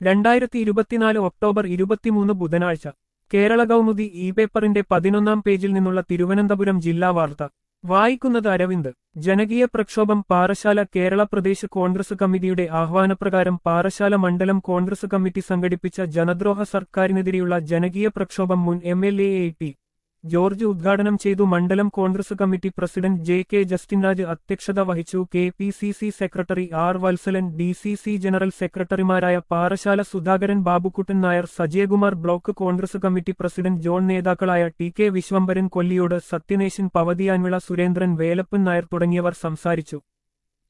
രണ്ടായിരത്തി ഇരുപത്തിനാല് ഒക്ടോബർ ഇരുപത്തിമൂന്ന് ബുധനാഴ്ച കേരള കൗമുദി ഇ പേപ്പറിന്റെ പതിനൊന്നാം പേജിൽ നിന്നുള്ള തിരുവനന്തപുരം ജില്ലാ വാർത്ത വായിക്കുന്നത് അരവിന്ദ് ജനകീയ പ്രക്ഷോഭം പാറശാല കേരള പ്രദേശ് കോൺഗ്രസ് കമ്മിറ്റിയുടെ ആഹ്വാനപ്രകാരം പാറശാല മണ്ഡലം കോൺഗ്രസ് കമ്മിറ്റി സംഘടിപ്പിച്ച ജനദ്രോഹ സർക്കാരിനെതിരെയുള്ള ജനകീയ പ്രക്ഷോഭം മുൻ M L A T George ഉദ്ഘാടനം ചെയ്തു മണ്ഡലം Congress committee president J K Justinraj അധ്യക്ഷത വഹിച്ചു K P C C secretary R Vatsalan D C C general സെക്രട്ടറിമാരായ Parassala Sudhakaran Babukuttan Nair Sajayakumar block Congress committee president John നേതാക്കളായ ടി കെ വിശ്വംഭരൻ കൊല്ലിയോട് സത്യനേശൻ പവതിയാൻവിള സുരേന്ദ്രൻ വേലപ്പൻ നായർ തുടങ്ങിയവർ സംസാരിച്ചു